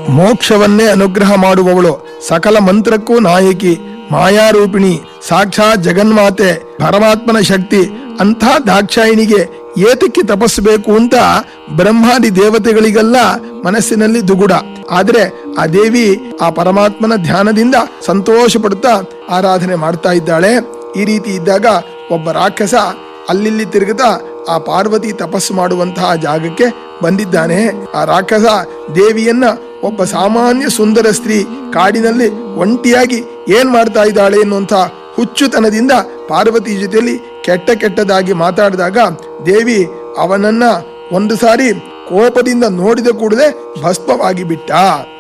ಮೋಕ್ಷವನ್ನೇ ಅನುಗ್ರಹ ಮಾಡುವವಳು ಸಕಲ ಮಂತ್ರಕ್ಕೂ ನಾಯಕಿ ಮಾಯಾರೂಪಿಣಿ ಸಾಕ್ಷಾತ್ ಜಗನ್ಮಾತೆ ಪರಮಾತ್ಮನ ಶಕ್ತಿ ಅಂಥ ದಾಕ್ಷಾಯಿಣಿಗೆ ಏತಕ್ಕೆ ತಪಸ್ಸಬೇಕು ಅಂತ ಬ್ರಹ್ಮಾದಿ ದೇವತೆಗಳಿಗೆಲ್ಲ ಮನಸ್ಸಿನಲ್ಲಿ ದುಗುಡ ಆದ್ರೆ ಆ ದೇವಿ ಆ ಪರಮಾತ್ಮನ ಧ್ಯಾನದಿಂದ ಸಂತೋಷ ಪಡುತ್ತಾ ಆರಾಧನೆ ಮಾಡ್ತಾ ಇದ್ದಾಳೆ ಈ ರೀತಿ ಇದ್ದಾಗ ಒಬ್ಬ ರಾಕ್ಷಸ ಅಲ್ಲಿಲ್ಲಿ ತಿರುಗುತ್ತಾ ಆ ಪಾರ್ವತಿ ತಪಸ್ಸು ಮಾಡುವಂತಹ ಜಾಗಕ್ಕೆ ಬಂದಿದ್ದಾನೆ ಆ ರಾಕ್ಷಸ ದೇವಿಯನ್ನ ಒಬ್ಬ ಸಾಮಾನ್ಯ ಸುಂದರ ಸ್ತ್ರೀ ಕಾಡಿನಲ್ಲಿ ಒಂಟಿಯಾಗಿ ಏನ್ ಮಾಡ್ತಾ ಇದ್ದಾಳೆ ಎನ್ನುವಂತ ಹುಚ್ಚುತನದಿಂದ ಪಾರ್ವತಿ ಜೊತೆಯಲ್ಲಿ ಕೆಟ್ಟ ಕೆಟ್ಟದಾಗಿ ಮಾತಾಡಿದಾಗ ದೇವಿ ಅವನನ್ನ ಒಂದು ಸಾರಿ ಕೋಪದಿಂದ ನೋಡಿದ ಕೂಡಲೇ ಭಸ್ಮವಾಗಿ ಬಿಟ್ಟ